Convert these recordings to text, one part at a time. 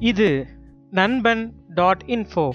இது நண்பன் dot info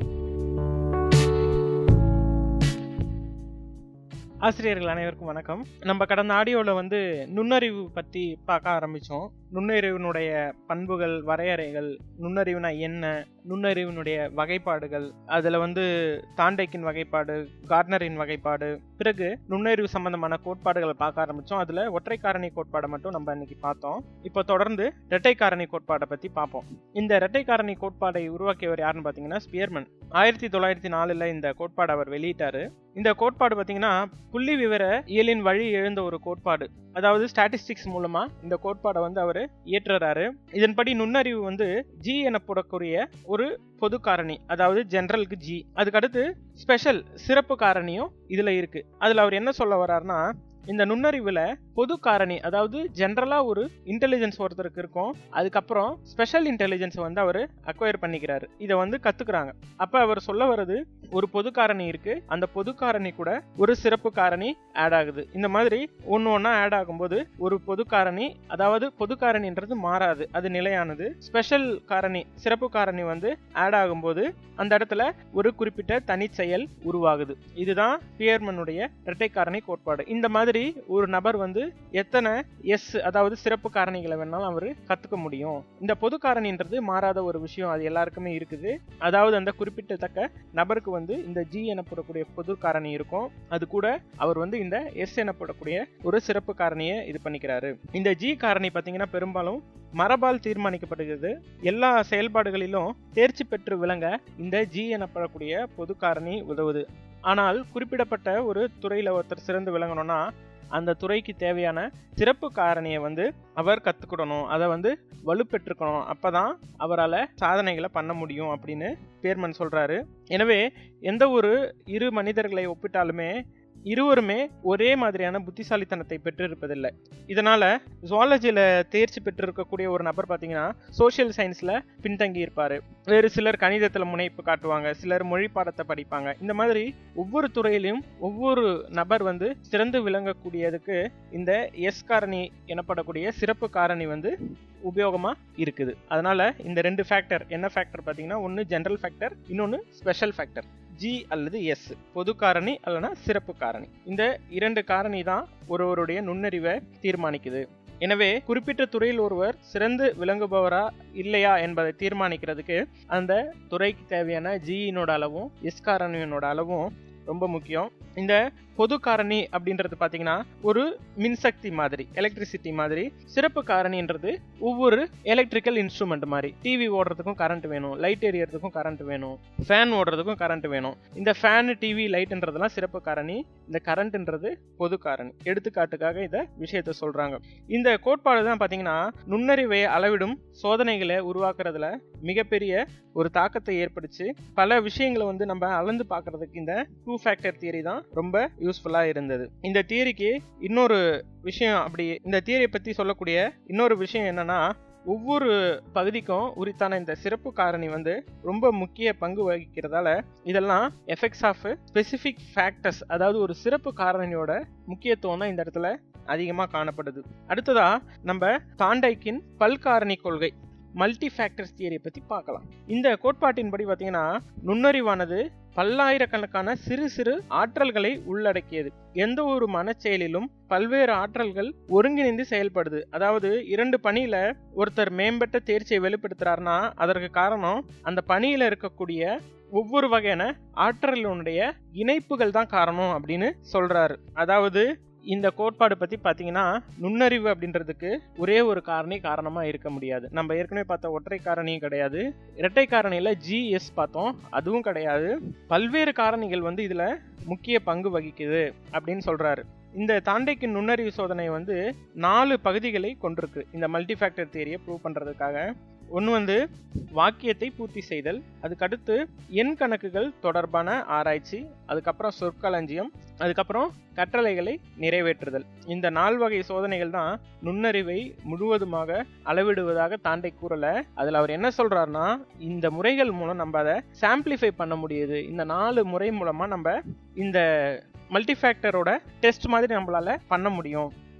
ஆசிரியர்கள் அனைவருக்கும் வணக்கம் நம்ம கடந்த ஆடியோவில் வந்து நுண்ணறிவு பற்றி பார்க்க ஆரம்பித்தோம் நுண்ணறிவினுடைய பண்புகள் வரையறைகள் நுண்ணறிவுனா என்ன நுண்ணறிவினுடைய வகைப்பாடுகள் அதில் வந்து தாண்டைக்கின் வகைப்பாடு கார்ட்னரின் வகைப்பாடு பிறகு நுண்ணறிவு சம்பந்தமான கோட்பாடுகளை பார்க்க ஆரம்பித்தோம் அதில் ஒற்றை காரணி கோட்பாடை மட்டும் நம்ம இன்னைக்கு பார்த்தோம் இப்போ தொடர்ந்து இரட்டை காரணி கோட்பாடை பற்றி பார்ப்போம் இந்த இரட்டை காரணி கோட்பாடை உருவாக்கியவர் யாருன்னு பார்த்தீங்கன்னா ஸ்பியர்மன் ஆயிரத்தி தொள்ளாயிரத்தி நாலில் இந்த கோட்பாடு அவர் வெளியிட்டாரு இந்த கோட்பாடு பார்த்தீங்கன்னா புள்ளி விவர இயலின் வழி எழுந்த ஒரு கோட்பாடு அதாவது ஸ்டாட்டிஸ்டிக்ஸ் மூலமா இந்த கோட்பாடை வந்து அவர் இயற்றுறாரு இதன்படி நுண்ணறிவு வந்து ஜி எனப்படக்கூடிய ஒரு பொது காரணி அதாவது ஜென்ரலுக்கு ஜி அதுக்கடுத்து ஸ்பெஷல் சிறப்பு காரணியும் இதுல இருக்கு அதுல அவர் என்ன சொல்ல வர்றாருன்னா இந்த நுண்ணறிவுல பொது காரணி அதாவது ஜென்ரலா ஒரு இன்டெலிஜென்ஸ் ஒருத்தருக்கு இருக்கும் அதுக்கப்புறம் ஸ்பெஷல் இன்டெலிஜென்ஸ் வந்து அவர் அக்வயர் பண்ணிக்கிறாரு இதை வந்து கத்துக்கிறாங்க அப்ப அவர் சொல்ல வர்றது ஒரு பொது காரணி இருக்கு அந்த பொது காரணி கூட ஒரு சிறப்பு காரணி ஆட் ஆகுது இந்த மாதிரி ஒன்று ஒன்றா ஆட் ஆகும்போது ஒரு பொது காரணி அதாவது பொது காரணின்றது மாறாது அது நிலையானது ஸ்பெஷல் காரணி சிறப்பு காரணி வந்து ஆட் ஆகும்போது அந்த இடத்துல ஒரு குறிப்பிட்ட தனிச்செயல் உருவாகுது இதுதான் பியர்மனுடைய இரட்டை காரணி கோட்பாடு இந்த மாதிரி ஒரு நபர் வந்து எத்தனை எஸ் அதாவது சிறப்பு காரணிகளை வேணாலும் அவர் கத்துக்க முடியும் இந்த பொது காரணின்றது மாறாத ஒரு விஷயம் அது எல்லாருக்குமே இருக்குது அதாவது அந்த குறிப்பிட்டத்தக்க நபருக்கு வந்து இந்த ஜி எனப்படக்கூடிய பொது காரணி இருக்கும் அது கூட அவர் வந்து இந்த எஸ் எனப்படக்கூடிய ஒரு சிறப்பு காரணியை இது பண்ணிக்கிறாரு இந்த ஜி காரணி பார்த்தீங்கன்னா பெரும்பாலும் மரபால் தீர்மானிக்கப்படுகிறது எல்லா செயல்பாடுகளிலும் தேர்ச்சி பெற்று விளங்க இந்த ஜி எனப்படக்கூடிய பொது காரணி உதவுது ஆனால் குறிப்பிடப்பட்ட ஒரு துறையில் ஒருத்தர் சிறந்து விளங்கணும்னா அந்த துறைக்கு தேவையான சிறப்பு காரணியை வந்து அவர் கற்றுக்கிடணும் அதை வந்து வலுப்பெற்றுக்கணும் அப்போ தான் அவரால் சாதனைகளை பண்ண முடியும் அப்படின்னு பேர்மன் சொல்கிறாரு எனவே எந்த ஒரு இரு மனிதர்களை ஒப்பிட்டாலுமே இருவருமே ஒரே மாதிரியான புத்திசாலித்தனத்தை பெற்றிருப்பதில்லை இதனால ஜுவாலஜியில் தேர்ச்சி பெற்றிருக்கக்கூடிய ஒரு நபர் பார்த்தீங்கன்னா சோஷியல் சயின்ஸில் பின்தங்கி இருப்பார் வேறு சிலர் கணிதத்தில் முனைப்பு காட்டுவாங்க சிலர் மொழி பாடத்தை படிப்பாங்க இந்த மாதிரி ஒவ்வொரு துறையிலும் ஒவ்வொரு நபர் வந்து சிறந்து விளங்கக்கூடியதுக்கு இந்த எஸ் காரணி எனப்படக்கூடிய சிறப்பு காரணி வந்து உபயோகமா இருக்குது அதனால இந்த ரெண்டு ஃபேக்டர் என்ன ஃபேக்டர் பார்த்தீங்கன்னா ஒன்று ஜென்ரல் ஃபேக்டர் இன்னொன்று ஸ்பெஷல் ஃபேக்டர் ஜி அல்லது எஸ் பொது காரணி அல்லனா சிறப்பு காரணி இந்த இரண்டு காரணி தான் ஒருவருடைய நுண்ணறிவை தீர்மானிக்குது எனவே குறிப்பிட்ட துறையில் ஒருவர் சிறந்து விளங்குபவரா இல்லையா என்பதை தீர்மானிக்கிறதுக்கு அந்த துறைக்கு தேவையான ஜியினோட அளவும் எஸ் காரணியினோட அளவும் ரொம்ப முக்கியம் இந்த பொது காரணி அப்படின்றது பார்த்தீங்கன்னா ஒரு மின்சக்தி மாதிரி எலக்ட்ரிசிட்டி மாதிரி சிறப்பு காரணின்றது ஒவ்வொரு எலக்ட்ரிக்கல் இன்ஸ்ட்ருமெண்ட் மாதிரி டிவி ஓடுறதுக்கும் கரண்ட் வேணும் லைட் எரியறதுக்கும் கரண்ட் வேணும் ஃபேன் ஓடுறதுக்கும் கரண்ட் வேணும் இந்த ஃபேனு டிவி லைட்ன்றதெல்லாம் சிறப்பு காரணி இந்த கரண்ட்ன்றது பொது காரணி எடுத்துக்காட்டுக்காக இதை விஷயத்த சொல்றாங்க இந்த கோட்பாடு தான் பார்த்தீங்கன்னா நுண்ணறிவை அளவிடும் சோதனைகளை உருவாக்குறதுல மிகப்பெரிய ஒரு தாக்கத்தை ஏற்படுச்சு பல விஷயங்களை வந்து நம்ம அளந்து பார்க்கறதுக்கு இந்த டூ ஃபேக்டர் தியரி தான் ரொம்ப யூஸ்ஃபுல்லா இருந்தது இந்த தியரிக்கு இன்னொரு விஷயம் அப்படி இந்த தியரியை பத்தி சொல்லக்கூடிய இன்னொரு விஷயம் என்னன்னா ஒவ்வொரு பகுதிக்கும் உரித்தான இந்த சிறப்பு காரணி வந்து ரொம்ப முக்கிய பங்கு வகிக்கிறதால இதெல்லாம் எஃபெக்ட்ஸ் ஆஃப் ஸ்பெசிஃபிக் ஃபேக்டர்ஸ் அதாவது ஒரு சிறப்பு காரணியோட முக்கியத்துவம் தான் இந்த இடத்துல அதிகமாக காணப்படுது அடுத்ததா நம்ம தாண்டைக்கின் பல்காரணி கொள்கை மல்டி ஃபேக்டர்ஸ் தியரியை பற்றி பார்க்கலாம் இந்த கோட்பாட்டின்படி பார்த்தீங்கன்னா நுண்ணறிவானது பல்லாயிரக்கணக்கான சிறு சிறு ஆற்றல்களை உள்ளடக்கியது எந்த ஒரு மனச்செயலிலும் பல்வேறு ஆற்றல்கள் ஒருங்கிணைந்து செயல்படுது அதாவது இரண்டு பணியில ஒருத்தர் மேம்பட்ட தேர்ச்சியை வெளிப்படுத்துறாருன்னா அதற்கு காரணம் அந்த பணியில இருக்கக்கூடிய ஒவ்வொரு வகையான ஆற்றலினுடைய இணைப்புகள் தான் காரணம் அப்படின்னு சொல்றாரு அதாவது இந்த கோட்பாடு பற்றி பார்த்தீங்கன்னா நுண்ணறிவு அப்படின்றதுக்கு ஒரே ஒரு காரணி காரணமாக இருக்க முடியாது நம்ம ஏற்கனவே பார்த்த ஒற்றை காரணியும் கிடையாது இரட்டை காரணியில் ஜிஎஸ் பார்த்தோம் அதுவும் கிடையாது பல்வேறு காரணிகள் வந்து இதில் முக்கிய பங்கு வகிக்குது அப்படின்னு சொல்கிறாரு இந்த தாண்டைக்கு நுண்ணறிவு சோதனை வந்து நாலு பகுதிகளை கொண்டிருக்கு இந்த மல்டிஃபேக்டர் தியரியை ப்ரூவ் பண்ணுறதுக்காக ஒன்று வந்து வாக்கியத்தை பூர்த்தி செய்தல் அதுக்கடுத்து எண் கணக்குகள் தொடர்பான ஆராய்ச்சி அதுக்கப்புறம் சொற்களஞ்சியம் அதுக்கப்புறம் கட்டளைகளை நிறைவேற்றுதல் இந்த நால் வகை சோதனைகள் தான் நுண்ணறிவை முழுவதுமாக அளவிடுவதாக தாண்டை கூறல அதில் அவர் என்ன சொல்றாருன்னா இந்த முறைகள் மூலம் நம்ம அதை சாம்பிளிஃபை பண்ண முடியுது இந்த நாலு முறை மூலமா நம்ம இந்த மல்டிஃபேக்டரோட டெஸ்ட் மாதிரி நம்மளால பண்ண முடியும்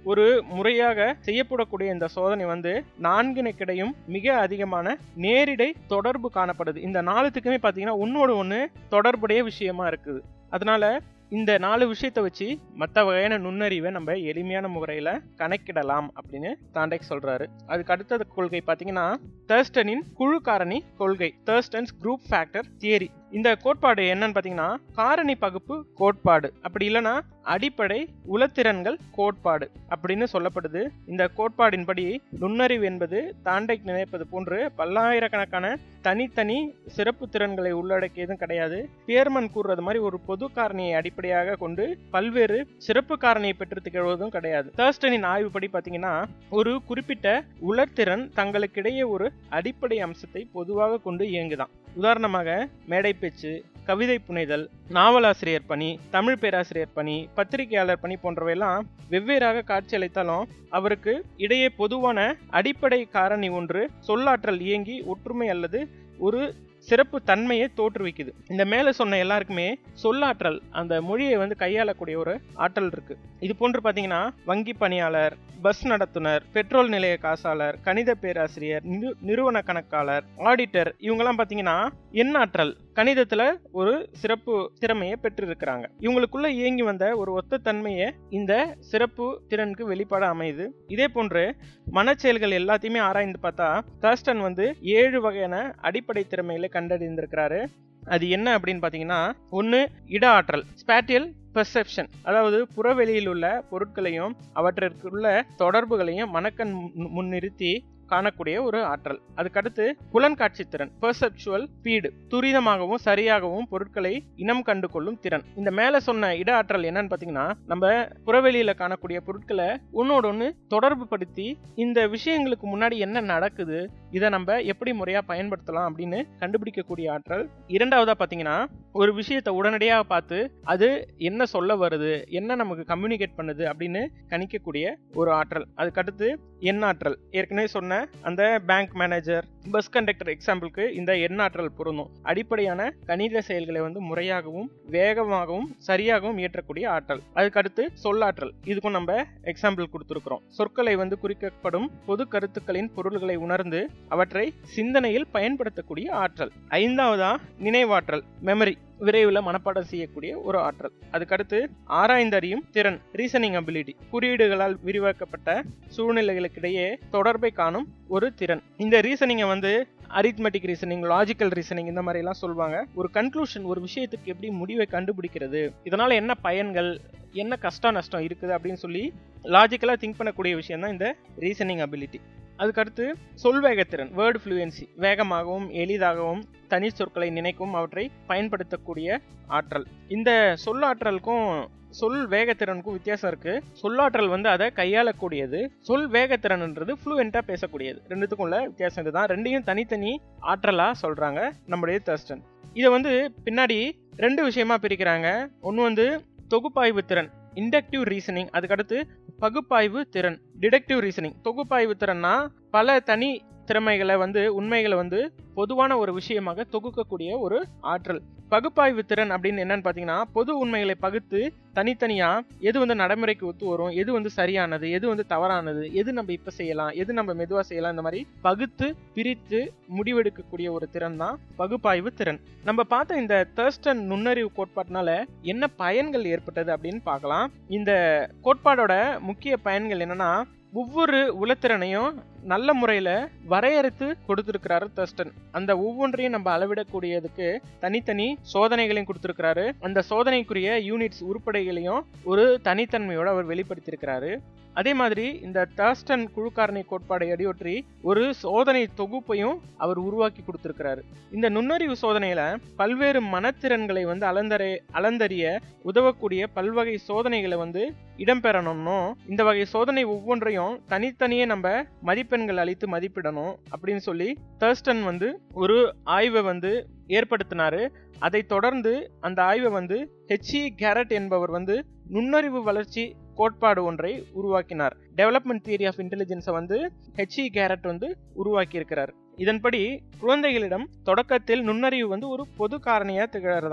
ஒரு முறையாக செய்யப்படக்கூடிய இந்த சோதனை வந்து நான்கினுக்கிடையும் மிக அதிகமான நேரிடை தொடர்பு காணப்படுது இந்த நாலுத்துக்குமே பார்த்தீங்கன்னா ஒன்னோட ஒன்று தொடர்புடைய விஷயமா இருக்குது அதனால இந்த நாலு விஷயத்தை வச்சு மற்ற வகையான நுண்ணறிவை நம்ம எளிமையான முறையில் கணக்கிடலாம் அப்படின்னு தாண்டெக் சொல்றாரு அதுக்கு அடுத்தது கொள்கை பார்த்தீங்கன்னா தேர்ஸ்டனின் குழு காரணி கொள்கை தேர்ஸ்டன்ஸ் குரூப் ஃபேக்டர் தியரி இந்த கோட்பாடு என்னன்னு பார்த்தீங்கன்னா காரணி பகுப்பு கோட்பாடு அப்படி இல்லைன்னா அடிப்படை உளத்திறன்கள் கோட்பாடு அப்படின்னு சொல்லப்படுது இந்த கோட்பாடின்படி நுண்ணறிவு என்பது தாண்டைக் நினைப்பது போன்று பல்லாயிரக்கணக்கான தனித்தனி சிறப்பு திறன்களை உள்ளடக்கியதும் கிடையாது பியர்மன் கூறுறது மாதிரி ஒரு பொது காரணியை அடிப்படையாக கொண்டு பல்வேறு சிறப்பு காரணியை பெற்று திகழ்வதும் கிடையாது தேர்ஸ்டனின் ஆய்வுப்படி பார்த்தீங்கன்னா ஒரு குறிப்பிட்ட உலர்திறன் தங்களுக்கிடையே ஒரு அடிப்படை அம்சத்தை பொதுவாக கொண்டு இயங்குதான் உதாரணமாக மேடை பேச்சு கவிதை புனைதல் நாவலாசிரியர் பணி தமிழ் பேராசிரியர் பணி பத்திரிகையாளர் பணி போன்றவையெல்லாம் வெவ்வேறாக காட்சியளித்தாலும் அவருக்கு இடையே பொதுவான அடிப்படை காரணி ஒன்று சொல்லாற்றல் இயங்கி ஒற்றுமை அல்லது ஒரு சிறப்பு தன்மையை தோற்றுவிக்குது இந்த மேல சொன்ன எல்லாருக்குமே சொல்லாற்றல் அந்த மொழியை வந்து கையாளக்கூடிய ஒரு ஆற்றல் இருக்கு இது போன்று பாத்தீங்கன்னா வங்கி பணியாளர் பஸ் நடத்துனர் பெட்ரோல் நிலைய காசாளர் கணித பேராசிரியர் நிறு- நிறுவன கணக்காளர் ஆடிட்டர் இவங்கெல்லாம் பாத்தீங்கன்னா எண்ணாற்றல் கணிதத்துல ஒரு சிறப்பு திறமையை பெற்றிருக்கிறாங்க இவங்களுக்குள்ள இயங்கி வந்த ஒரு ஒத்த தன்மையை இந்த சிறப்பு திறனுக்கு வெளிப்பாடு அமையுது இதே போன்று மனச்செயல்கள் எல்லாத்தையுமே ஆராய்ந்து பார்த்தா தர்ஸ்டன் வந்து ஏழு வகையான அடிப்படை திறமைகளை கண்டறிந்திருக்கிறாரு அது என்ன அப்படின்னு பார்த்தீங்கன்னா ஒன்று இட ஆற்றல் ஸ்பேட்டியல் பெர்செப்ஷன் அதாவது புறவெளியில் உள்ள பொருட்களையும் அவற்றிற்குள்ள தொடர்புகளையும் மனக்கண் முன்- முன்னிறுத்தி காணக்கூடிய ஒரு ஆற்றல் அதுக்கடுத்து புலன்காட்சி திறன் பெர்செப்சுவல் ஸ்பீடு துரிதமாகவும் சரியாகவும் பொருட்களை இனம் கண்டு கொள்ளும் திறன் இந்த மேல சொன்ன இட ஆற்றல் என்னன்னு பாத்தீங்கன்னா நம்ம புறவெளியில காணக்கூடிய பொருட்களை ஒன்னோட ஒன்று தொடர்பு படுத்தி இந்த விஷயங்களுக்கு முன்னாடி என்ன நடக்குது இதை நம்ம எப்படி முறையா பயன்படுத்தலாம் அப்படின்னு கண்டுபிடிக்கக்கூடிய ஆற்றல் இரண்டாவதா பாத்தீங்கன்னா ஒரு விஷயத்தை உடனடியாக பார்த்து அது என்ன சொல்ல வருது என்ன நமக்கு கம்யூனிகேட் பண்ணுது அப்படின்னு கணிக்கக்கூடிய ஒரு ஆற்றல் அதுக்கடுத்து எண்ணாற்றல் ஏற்கனவே சொன்ன அந்த பேங்க் மேனேஜர் பஸ் கண்டக்டர் எக்ஸாம்பிளுக்கு இந்த எண்ணாற்றல் பொருந்தும் அடிப்படையான கணித செயல்களை வந்து முறையாகவும் வேகமாகவும் சரியாகவும் இயற்றக்கூடிய ஆற்றல் அதுக்கடுத்து சொல்லாற்றல் இதுக்கும் நம்ம எக்ஸாம்பிள் கொடுத்துருக்குறோம் சொற்களை வந்து குறிக்கப்படும் பொது கருத்துக்களின் பொருள்களை உணர்ந்து அவற்றை சிந்தனையில் பயன்படுத்தக்கூடிய ஆற்றல் ஐந்தாவதா நினைவாற்றல் மெமரி விரைவில் மனப்பாடம் செய்யக்கூடிய ஒரு ஆற்றல் அதுக்கடுத்து ஆராய்ந்தறியும் திறன் ரீசனிங் அபிலிட்டி குறியீடுகளால் விரிவாக்கப்பட்ட சூழ்நிலைகளுக்கிடையே தொடர்பை காணும் ஒரு திறன் இந்த ரீசனிங்கை வந்து அரித்மெட்டிக் ரீசனிங் லாஜிக்கல் ரீசனிங் இந்த மாதிரி எல்லாம் சொல்லுவாங்க ஒரு கன்க்ளூஷன் ஒரு விஷயத்துக்கு எப்படி முடிவை கண்டுபிடிக்கிறது இதனால என்ன பயன்கள் என்ன கஷ்டம் நஷ்டம் இருக்குது அப்படின்னு சொல்லி லாஜிக்கலாக திங்க் பண்ணக்கூடிய விஷயம் தான் இந்த ரீசனிங் அபிலிட்டி அதுக்கடுத்து சொல்வேகத்திறன் வேர்டு ஃப்ளூயன்சி வேகமாகவும் எளிதாகவும் தனி சொற்களை நினைக்கும் அவற்றை பயன்படுத்தக்கூடிய ஆற்றல் இந்த சொல்லாற்றலுக்கும் சொல் வேகத்திறனுக்கும் வித்தியாசம் இருக்கு சொல்லாற்றல் வந்து அதை கையாளக்கூடியது சொல் வேகத்திறன்ன்றது ஃப்ளூயண்டா பேசக்கூடியது ரெண்டுத்துக்கும் உள்ள வித்தியாசம் இதுதான் ரெண்டையும் தனித்தனி ஆற்றலா சொல்றாங்க நம்முடைய தர்ஸ்டன் இதை வந்து பின்னாடி ரெண்டு விஷயமா பிரிக்கிறாங்க ஒன்று வந்து தொகுப்பாய்வு திறன் இண்டக்டிவ் ரீசனிங் அதுக்கடுத்து பகுப்பாய்வு திறன் டிடக்டிவ் ரீசனிங் தொகுப்பாய்வு திறன்னா பல தனி திறமைகளை வந்து உண்மைகளை வந்து பொதுவான ஒரு விஷயமாக தொகுக்கக்கூடிய ஒரு ஆற்றல் பகுப்பாய்வு திறன் அப்படின்னு என்னன்னு பார்த்தீங்கன்னா பொது உண்மைகளை பகுத்து தனித்தனியா எது வந்து நடைமுறைக்கு ஒத்து வரும் எது வந்து சரியானது எது வந்து தவறானது எது நம்ம இப்ப செய்யலாம் எது நம்ம மெதுவா செய்யலாம் இந்த மாதிரி பகுத்து பிரித்து முடிவெடுக்கக்கூடிய ஒரு திறன் தான் பகுப்பாய்வு திறன் நம்ம பார்த்த இந்த தேர்ஸ்டன் நுண்ணறிவு கோட்பாட்டினால என்ன பயன்கள் ஏற்பட்டது அப்படின்னு பார்க்கலாம் இந்த கோட்பாடோட முக்கிய பயன்கள் என்னன்னா ஒவ்வொரு உளத்திறனையும் நல்ல முறையில வரையறுத்து கொடுத்திருக்கிறாரு தர்ஸ்டன் அந்த ஒவ்வொன்றையும் நம்ம அளவிடக்கூடியதுக்கு தனித்தனி சோதனைகளையும் கொடுத்திருக்கிறாரு அந்த சோதனைக்குரிய யூனிட்ஸ் உருப்படைகளையும் ஒரு தனித்தன்மையோட அவர் வெளிப்படுத்தியிருக்கிறாரு அதே மாதிரி இந்த தர்ஸ்டன் குழுக்காரணி கோட்பாடை அடியொற்றி ஒரு சோதனை தொகுப்பையும் அவர் உருவாக்கி கொடுத்திருக்கிறாரு இந்த நுண்ணறிவு சோதனையில பல்வேறு மனத்திறன்களை வந்து அலந்தரை அலந்தறிய உதவக்கூடிய பல்வகை சோதனைகளை வந்து இடம்பெறணும்னோ இந்த வகை சோதனை ஒவ்வொன்றையும் தனித்தனியே நம்ம மதிப்பெண்கள் அளித்து மதிப்பிடணும் அப்படின்னு சொல்லி தர்ஸ்டன் வந்து ஒரு ஆய்வை வந்து ஏற்படுத்தினாரு அதை தொடர்ந்து அந்த ஆய்வை வந்து ஹெச்இ கேரட் என்பவர் வந்து நுண்ணறிவு வளர்ச்சி கோட்பாடு ஒன்றை உருவாக்கினார் டெவலப்மெண்ட் தியரி ஆஃப் இன்டெலிஜென்ஸை வந்து ஹெச்இ கேரட் வந்து உருவாக்கி இருக்கிறார் இதன்படி குழந்தைகளிடம் தொடக்கத்தில் நுண்ணறிவு வந்து ஒரு பொது காரணியா திகழறதான்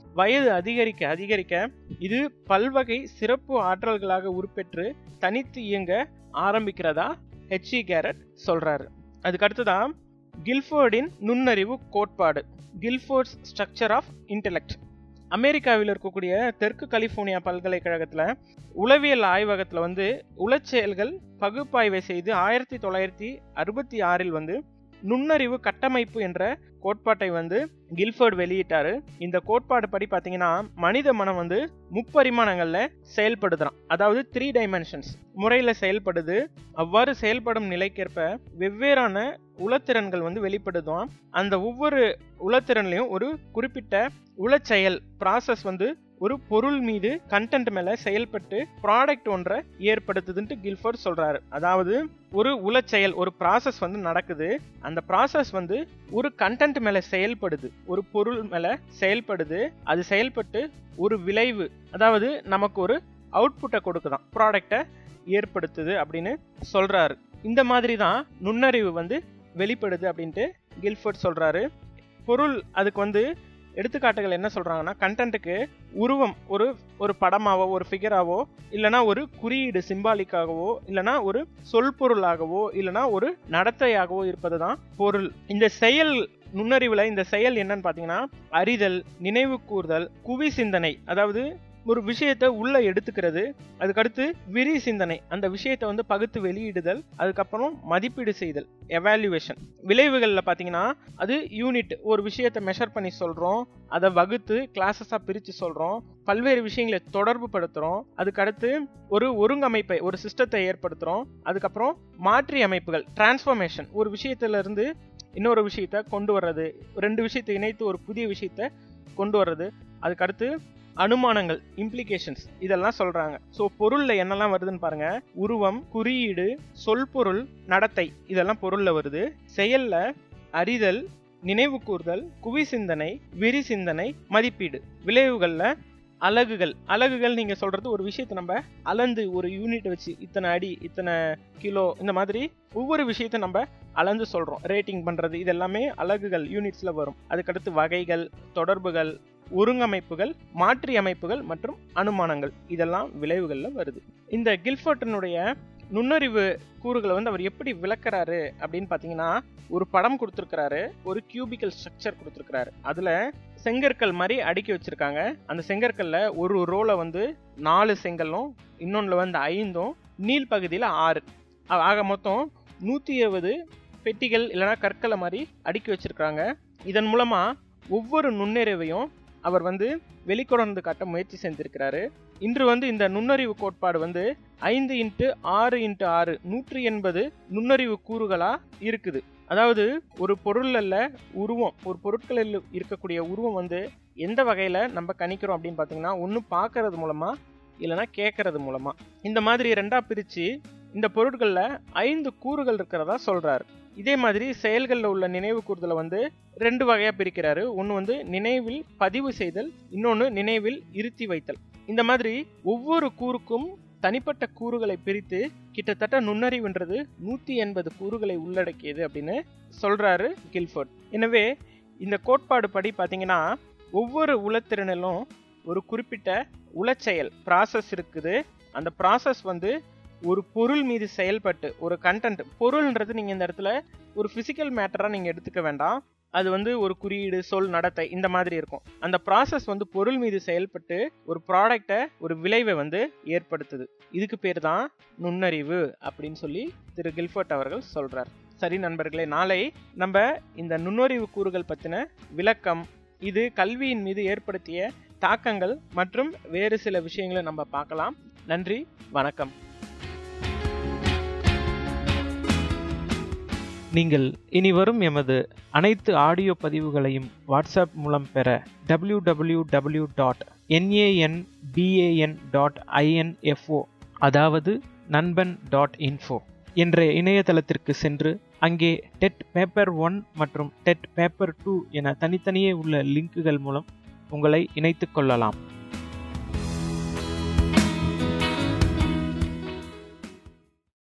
வயது அதிகரிக்க அதிகரிக்க இது பல்வகை சிறப்பு ஆற்றல்களாக உருப்பெற்று தனித்து இயங்க ஆரம்பிக்கிறதா ஹெச்இ கேரட் சொல்றாரு அதுக்கு அடுத்ததான் கில்ஃபோர்டின் நுண்ணறிவு கோட்பாடு கில்ஃபோர்ட்ஸ் ஸ்ட்ரக்சர் ஆஃப் இன்டெலெக்ட் அமெரிக்காவில் இருக்கக்கூடிய தெற்கு கலிஃபோர்னியா பல்கலைக்கழகத்தில் உளவியல் ஆய்வகத்தில் வந்து உளச்செயல்கள் பகுப்பாய்வை செய்து ஆயிரத்தி தொள்ளாயிரத்தி அறுபத்தி ஆறில் வந்து நுண்ணறிவு கட்டமைப்பு என்ற கோட்பாட்டை வந்து கில்ஃபர்ட் வெளியிட்டாரு இந்த கோட்பாடு படி பார்த்தீங்கன்னா மனித மனம் வந்து முப்பரிமாணங்களில் செயல்படுதுறான் அதாவது த்ரீ டைமென்ஷன்ஸ் முறையில் செயல்படுது அவ்வாறு செயல்படும் நிலைக்கேற்ப வெவ்வேறான உளத்திறன்கள் வந்து வெளிப்படுதும் அந்த ஒவ்வொரு உளத்திறன்லையும் ஒரு குறிப்பிட்ட உளச்செயல் ப்ராசஸ் வந்து ஒரு பொருள் மீது கண்டென்ட் மேல செயல்பட்டு ப்ராடக்ட் ஒன்றை ஏற்படுத்துதுன்ட்டு கில்ஃபோர்ட் சொல்றாரு அதாவது ஒரு உளச்செயல் ஒரு ப்ராசஸ் வந்து நடக்குது அந்த ப்ராசஸ் வந்து ஒரு கண்டென்ட் மேல செயல்படுது ஒரு பொருள் மேல செயல்படுது அது செயல்பட்டு ஒரு விளைவு அதாவது நமக்கு ஒரு அவுட்புட்டை கொடுக்குதான் ப்ராடக்டை ஏற்படுத்துது அப்படின்னு சொல்றாரு இந்த மாதிரி தான் நுண்ணறிவு வந்து வெளிப்படுது அப்படின்ட்டு கில்ஃபோர்ட் சொல்றாரு பொருள் அதுக்கு வந்து எடுத்துக்காட்டுகள் என்ன சொல்றாங்கன்னா கண்டென்ட்டுக்கு உருவம் ஒரு ஒரு படமாவோ ஒரு ஃபிகராவோ இல்லனா ஒரு குறியீடு சிம்பாலிக்காகவோ இல்லனா ஒரு சொல்பொருளாகவோ இல்லனா ஒரு நடத்தையாகவோ இருப்பது தான் பொருள் இந்த செயல் நுண்ணறிவுல இந்த செயல் என்னன்னு பாத்தீங்கன்னா அறிதல் நினைவு கூர்தல் குவி சிந்தனை அதாவது ஒரு விஷயத்தை உள்ள எடுத்துக்கிறது அதுக்கடுத்து விரி சிந்தனை அந்த விஷயத்தை வந்து பகுத்து வெளியிடுதல் அதுக்கப்புறம் மதிப்பீடு செய்தல் எவாலுவேஷன் விளைவுகளில் பார்த்தீங்கன்னா அது யூனிட் ஒரு விஷயத்தை மெஷர் பண்ணி சொல்கிறோம் அதை வகுத்து கிளாஸஸாக பிரித்து சொல்கிறோம் பல்வேறு விஷயங்களை தொடர்பு படுத்துகிறோம் அதுக்கடுத்து ஒரு ஒருங்கமைப்பை ஒரு சிஸ்டத்தை ஏற்படுத்துகிறோம் அதுக்கப்புறம் மாற்றி அமைப்புகள் டிரான்ஸ்ஃபர்மேஷன் ஒரு விஷயத்திலிருந்து இன்னொரு விஷயத்த கொண்டு வர்றது ரெண்டு விஷயத்தை இணைத்து ஒரு புதிய விஷயத்த கொண்டு வர்றது அதுக்கடுத்து அனுமானங்கள் இம்ப்ளிகேஷன்ஸ் இதெல்லாம் சொல்றாங்க ஸோ பொருள்ல என்னெல்லாம் வருதுன்னு பாருங்க உருவம் குறியீடு சொல்பொருள் நடத்தை இதெல்லாம் பொருள்ல வருது செயல்ல அறிதல் நினைவு கூர்தல் குவி சிந்தனை விரி சிந்தனை மதிப்பீடு விளைவுகள்ல அலகுகள் அலகுகள் நீங்க சொல்றது ஒரு விஷயத்தை நம்ம அளந்து ஒரு யூனிட் வச்சு இத்தனை அடி இத்தனை கிலோ இந்த மாதிரி ஒவ்வொரு விஷயத்த நம்ம அளந்து சொல்றோம் ரேட்டிங் பண்றது இது எல்லாமே அலகுகள் யூனிட்ஸ்ல வரும் அதுக்கடுத்து வகைகள் தொடர்புகள் ஒருங்கமைப்புகள் மாற்றி அமைப்புகள் மற்றும் அனுமானங்கள் இதெல்லாம் விளைவுகள்ல வருது இந்த கில்ஃபர்டனுடைய நுண்ணறிவு கூறுகளை வந்து அவர் எப்படி விளக்குறாரு அப்படின்னு பார்த்தீங்கன்னா ஒரு படம் கொடுத்துருக்கிறாரு ஒரு கியூபிக்கல் ஸ்ட்ரக்சர் கொடுத்துருக்கிறாரு அதில் செங்கற்கள் மாதிரி அடுக்கி வச்சிருக்காங்க அந்த செங்கற்கல்ல ஒரு ரோல வந்து நாலு செங்கலும் இன்னொன்றுல வந்து ஐந்தும் நீள் பகுதியில் ஆறு ஆக மொத்தம் நூற்றி இருபது பெட்டிகள் இல்லைனா கற்களை மாதிரி அடுக்கி வச்சிருக்காங்க இதன் மூலமா ஒவ்வொரு நுண்ணறிவையும் அவர் வந்து வெளிக்கொணர்ந்து காட்ட முயற்சி செஞ்சிருக்கிறாரு இன்று வந்து இந்த நுண்ணறிவு கோட்பாடு வந்து ஐந்து இன்ட்டு ஆறு இன்ட்டு ஆறு நூற்றி எண்பது நுண்ணறிவு கூறுகளா இருக்குது அதாவது ஒரு பொருள்ல உருவம் ஒரு பொருட்களில் இருக்கக்கூடிய உருவம் வந்து எந்த வகையில நம்ம கணிக்கிறோம் அப்படின்னு பார்த்தீங்கன்னா ஒன்று பார்க்கறது மூலமா இல்லைன்னா கேட்கறது மூலமா இந்த மாதிரி ரெண்டா பிரிச்சு இந்த பொருட்களில் ஐந்து கூறுகள் இருக்கிறதா சொல்றாரு இதே மாதிரி செயல்களில் உள்ள நினைவு கூறுதலை வந்து ரெண்டு வகையாக பிரிக்கிறாரு ஒன்று வந்து நினைவில் பதிவு செய்தல் இன்னொன்று நினைவில் இருத்தி வைத்தல் இந்த மாதிரி ஒவ்வொரு கூறுக்கும் தனிப்பட்ட கூறுகளை பிரித்து கிட்டத்தட்ட நுண்ணறிவுன்றது நூற்றி எண்பது கூறுகளை உள்ளடக்கியது அப்படின்னு சொல்றாரு கில்ஃபோர்ட் எனவே இந்த கோட்பாடு படி பார்த்தீங்கன்னா ஒவ்வொரு உளத்திறனிலும் ஒரு குறிப்பிட்ட உளச்செயல் ப்ராசஸ் இருக்குது அந்த ப்ராசஸ் வந்து ஒரு பொருள் மீது செயல்பட்டு ஒரு கண்டென்ட் பொருள்ன்றது நீங்கள் இந்த இடத்துல ஒரு ஃபிசிக்கல் மேட்டராக நீங்கள் எடுத்துக்க வேண்டாம் அது வந்து ஒரு குறியீடு சொல் நடத்தை இந்த மாதிரி இருக்கும் அந்த ப்ராசஸ் வந்து பொருள் மீது செயல்பட்டு ஒரு ப்ராடக்டை ஒரு விளைவை வந்து ஏற்படுத்துது இதுக்கு பேர் தான் நுண்ணறிவு அப்படின்னு சொல்லி திரு கில்ஃபர்ட் அவர்கள் சொல்றார் சரி நண்பர்களே நாளை நம்ம இந்த நுண்ணறிவு கூறுகள் பற்றின விளக்கம் இது கல்வியின் மீது ஏற்படுத்திய தாக்கங்கள் மற்றும் வேறு சில விஷயங்களை நம்ம பார்க்கலாம் நன்றி வணக்கம் நீங்கள் இனி வரும் எமது அனைத்து ஆடியோ பதிவுகளையும் வாட்ஸ்அப் மூலம் பெற W W W dot N A N B A N dot I N F O அதாவது நண்பன் டாட் இன்ஃபோ என்ற இணையதளத்திற்கு சென்று அங்கே டெட் பேப்பர் ஒன் மற்றும் டெட் பேப்பர் டூ என தனித்தனியே உள்ள லிங்குகள் மூலம் உங்களை இணைத்துக் கொள்ளலாம்